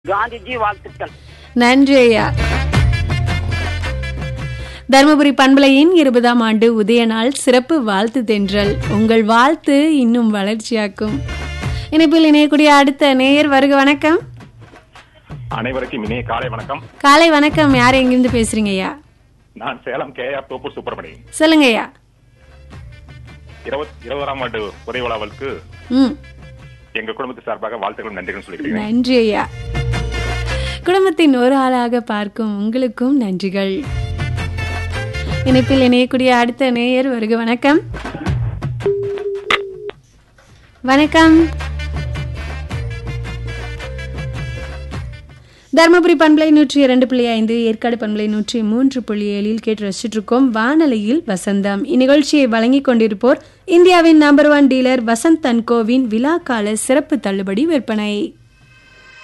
காந்திஜி வாழ்த்துக்கள் நன்றி ஐயா தருமபுரி பண்பலையின் இருபதாம் ஆண்டு உதய நாள் சிறப்பு வாழ்த்து தென்றல் உங்கள் வாழ்த்து இன்னும் வளர்ச்சியாக்கும் இணைப்பில் இணையக்கூடிய அடுத்த நேயர் வருக வணக்கம் அனைவருக்கும் இனிய காலை வணக்கம் காலை வணக்கம் யார் எங்கிருந்து பேசுறீங்க ஐயா நான் சேலம் கே ஆர் தோப்பூர் சுப்பிரமணி சொல்லுங்க ஐயா இருபத் இருபதாம் ஆண்டு உதய விழாவிற்கு ம் எங்க குடும்பத்து சார்பாக வாழ்த்துக்கள் நன்றிகள் சொல்லிக்கிறேன் நன்றி ஐயா குடும்பத்தின் ஒரு ஆளாக பார்க்கும் உங்களுக்கும் நன்றிகள் இணைப்பில் இணையக்கூடிய அடுத்த நேயர் வருக வணக்கம் வணக்கம் தருமபுரி பண்பலை நூற்றி இரண்டு புள்ளி ஐந்து ஏற்காடு பண்பலை நூற்றி மூன்று புள்ளி ஏழில் கேட்டு ரசிச்சுட்டு இருக்கோம் வானொலியில் வசந்தம் இந்நிகழ்ச்சியை வழங்கிக் கொண்டிருப்போர் இந்தியாவின் நம்பர் ஒன் டீலர் வசந்த் தன்கோவின் விழாக்கால சிறப்பு தள்ளுபடி விற்பனை